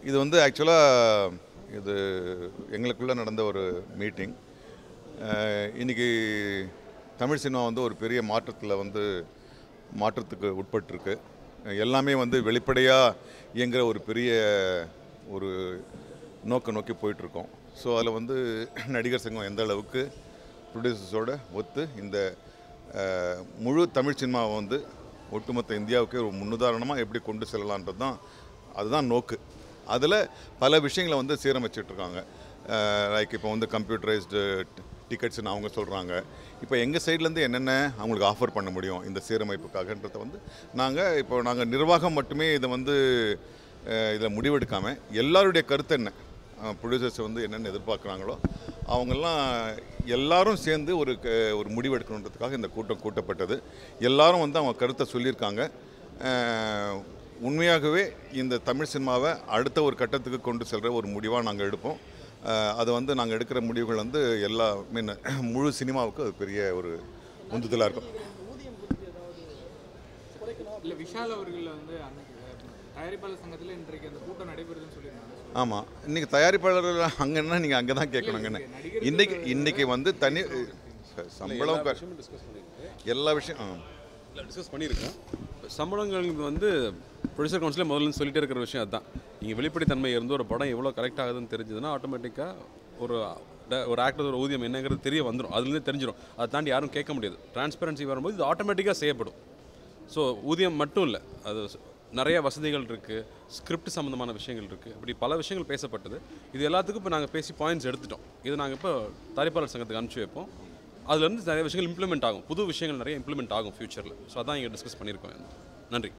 இது வந்து ஆக்சுவலாக இது எங்களுக்குள்ளே நடந்த ஒரு மீட்டிங் இன்றைக்கி தமிழ் சினிமா வந்து ஒரு பெரிய மாற்றத்தில் வந்து மாற்றத்துக்கு உட்பட்டிருக்கு எல்லாமே வந்து வெளிப்படையாக இயங்குகிற ஒரு பெரிய ஒரு நோக்க நோக்கி போயிட்டுருக்கோம் ஸோ அதில் வந்து நடிகர் சங்கம் எந்த அளவுக்கு ப்ரொடியூசர்ஸோட ஒத்து இந்த அஹ், முழு தமிழ் சினிமாவை வந்து ஒட்டுமொத்த இந்தியாவுக்கே ஒரு முன்னுதாரணமாக எப்படி கொண்டு செல்லலான்றது தான் அதுதான் நோக்கு அதில் பல விஷயங்களை வந்து சீரமைச்சிட்ருக்காங்க லைக் இப்போ வந்து கம்ப்யூட்டரைஸ்டு டிக்கெட்ஸ்னு அவங்க சொல்கிறாங்க இப்போ எங்கள் சைட்லேருந்து என்னென்ன அவங்களுக்கு ஆஃபர் பண்ண முடியும் இந்த சீரமைப்புக்காகன்றதை வந்து நாங்கள் இப்போ நாங்கள் நிர்வாகம் மட்டுமே இதை வந்து இதில் முடிவெடுக்காமல் எல்லாருடைய கருத்து என்ன ப்ரொடியூசர்ஸ் வந்து என்னென்ன எதிர்பார்க்குறாங்களோ அவங்கெல்லாம் எல்லாரும் சேர்ந்து ஒரு க- ஒரு முடிவெடுக்கணுன்றதுக்காக இந்த கூட்டம் கூட்டப்பட்டது எல்லாரும் வந்து அவங்க கருத்தை சொல்லியிருக்காங்க அஹ், உண்மையாகவே இந்த தமிழ் சினிமாவை அடுத்த ஒரு கட்டத்துக்கு கொண்டு செல்கிற ஒரு முடிவாக நாங்கள் எடுப்போம் அஹ், அது வந்து நாங்கள் எடுக்கிற முடிவுகள் வந்து எல்லா மீன் முழு சினிமாவுக்கு அது பெரிய ஒரு உந்துதலாக இருக்கும் இல்ல விஷால் அவர்கள் வந்து அன்னைக்கு தயாரிப்பாளர் சங்கத்தில் இன்றைக்கு அந்த கூட்டம் நடைபெறுதுன்னு சொல்லியிருந்தாங்க ஆமாம் இன்றைக்கி தயாரிப்பாளர்கள் அங்கன்னா நீங்கள் அங்கே தான் கேட்கணுங்கன்னு இன்றைக்கி இன்றைக்கி வந்து தனி ச- சம்பளம் க- எல்லா விஷயம் ஆ. இல்லை டிஸ்கஸ் பண்ணியிருக்கேன் சம்பளங்கள் வந்து ப்ரொடியூசர் கவுன்சிலே முதல்ல சொல்லிட்டே இருக்கிற விஷயம் அதுதான் இங்கே வெளிப்படைத்தன்மை இருந்து ஒரு படம் எவ்வளோ கரெக்ட் ஆகுதுன்னு தெரிஞ்சதுன்னா ஆட்டோமேட்டிக்காக ஒரு ட- ஒரு ஆக்டர் ஊதியம் என்னங்கிறது தெரிய வந்துடும் அதுலேருந்து தெரிஞ்சிடும் அதை தாண்டி யாரும் கேட்க முடியாது டிரான்ஸ்பரன்சி வரும்போது இது ஆட்டோமேட்டிக்காக செய்யப்படும் ஸோ ஊதியம் மட்டும் இல்லை அது ஸ்- நிறைய வசதிகள் இருக்குது ஸ்கிரிப்ட் சம்மந்தமான விஷயங்கள் இருக்குது இப்படி பல விஷயங்கள் பேசப்பட்டது இது எல்லாத்துக்கும் இப்போ நாங்கள் பேசி பாயிண்ட்ஸ் எடுத்துட்டோம் இது நாங்கள் இப்போ தயாரிப்பாளர் சங்கத்துக்கு அனுப்பிச்சி வைப்போம் அதுலேருந்து நிறைய விஷயங்கள் இம்ப்ளிமெண்ட் ஆகும் புது விஷயங்கள் நிறைய இம்ப்ளிமெண்ட் ஆகும் ஃப்யூச்சரில் ஸோ அதான் இங்கே டிஸ்கஸ் பண்ணியிருக்கோம் நன்றி